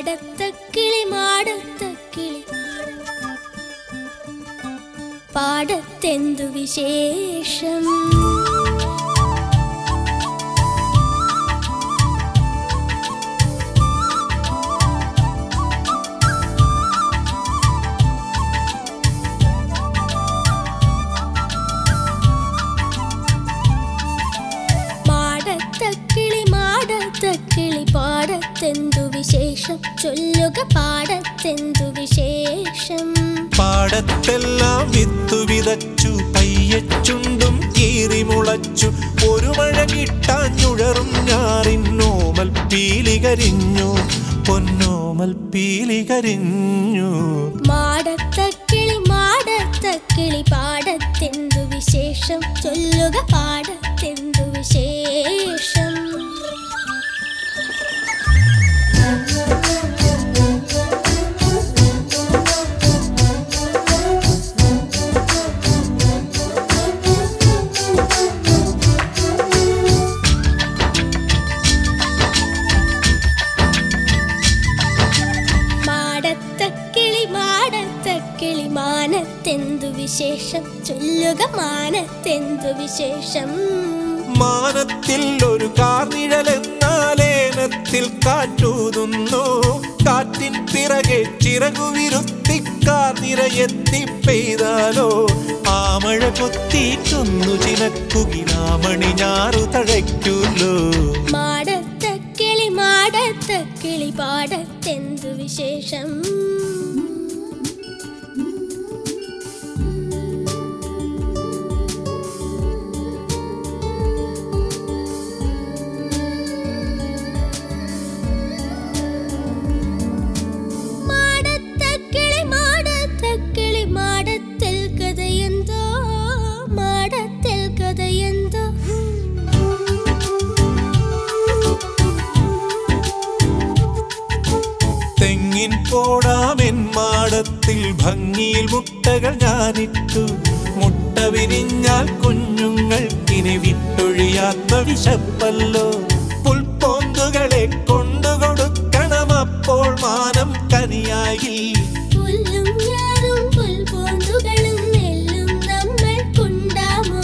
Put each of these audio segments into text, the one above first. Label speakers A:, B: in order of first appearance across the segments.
A: മാടത്തക്കിളി മാടത്തക്കിളി പാടത്തെന്തു വിശേഷം മാടത്തക്കിളി മാടത്തക്കിളി പാടത്തെന്തു വിശേഷം ചൊല്ലുക പാടത്തെന്തു വിശേഷം
B: പാടത്തെല്ലാം വിത്തു വിതച്ചു പയ്യച്ചുണ്ടും കീറി മുളച്ചു ഒരു മഴ കിട്ടാഞ്ഞുഴറും ഞാറിന്നോമൽ പീലി കരിഞ്ഞു പൊന്നോമൽ പീലി കരിഞ്ഞു
A: മാടത്തക്കിളി മാടത്തക്കിളി പാടത്തെന്തു വിശേഷം ചൊല്ലുക പാടത്തെന്തു വിശേഷം മാടത്തക്കിളി മാടത്തക്കിളി മാനത്തെന്തു വിശേഷം ചൊല്ലുക മാനത്തെന്തു വിശേഷം
B: മാനത്തിൽ ഒരു കാർനിഴലെന്നാലേനത്തിൽ കാറ്റൂതുന്നു കാറ്റിൻ പിറകെ ചിറകുവിരുത്തിക്കാർ നിറയെത്തി പെയ്താലോ ആ മഴ കൊത്തിയിട്ടൊന്നു ചിനക്കുകിനാമണി ഞാറു തഴയ്ക്കൂല്ലോ
A: മാടത്തക്കിളി മാടത്തക്കിളി പാടത്തെന്തു വിശേഷം മാടത്തക്കിളി മാടത്തക്കിളി മാടത്തിൽ കഥയെന്തോ മാടത്തിൽ കഥയെന്തോ
B: തെങ്ങിൻ പോടാമെൻ മാടത്തിൽ ഭംഗിയിൽ മുട്ടകൾ ഞാനിട്ടു മുട്ട വിരിഞ്ഞാൽ കുഞ്ഞുങ്ങൾക്കിനി വിട്ടൊഴിയാത്ത വിശപ്പല്ലോ പുൽപ്പോന്തുകളെ കൊണ്ടുകൊടുക്കണം അപ്പോൾ മാനം കനിയായി
A: പുല്ലും ഞാറും പുൽപൂന്തുകളും നെല്ലും നമ്മൾക്കുണ്ടാമോ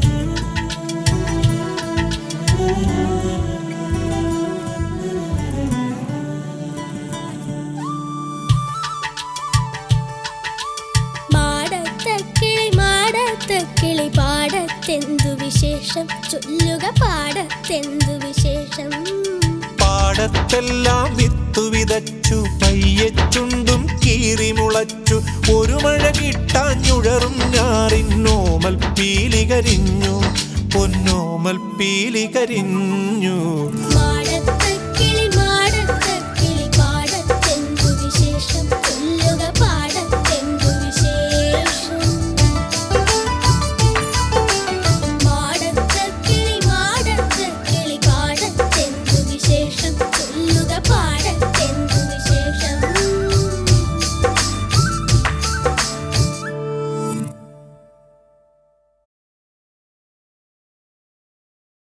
A: മാടത്തക്കിളി മാടത്തക്കിളി പാടത്തെന്തു വിശേഷം ചൊല്ലുക പാടത്തെന്തു വിശേഷം
B: പാടത്തെല്ലാം വിത്തു വിതച്ചു പയ്യച്ചുണ്ടും കീറി മുളച്ചു ഒരു മഴ കിട്ടാഞ്ഞുഴറും ഞാറിന്നോമൽ പീലി കരിഞ്ഞു പൊന്നോമൽ പീലി കരിഞ്ഞു
A: മാടത്തക്കിളി മാടത്തക്കിളി പാടത്തെന്തു വിശേഷം ചൊല്ലുക പാടത്തെന്തു വിശേഷം മാടത്തക്കിളി മാടത്തക്കിളി പാടത്തെന്തു വിശേഷം ചൊല്ലുക പാട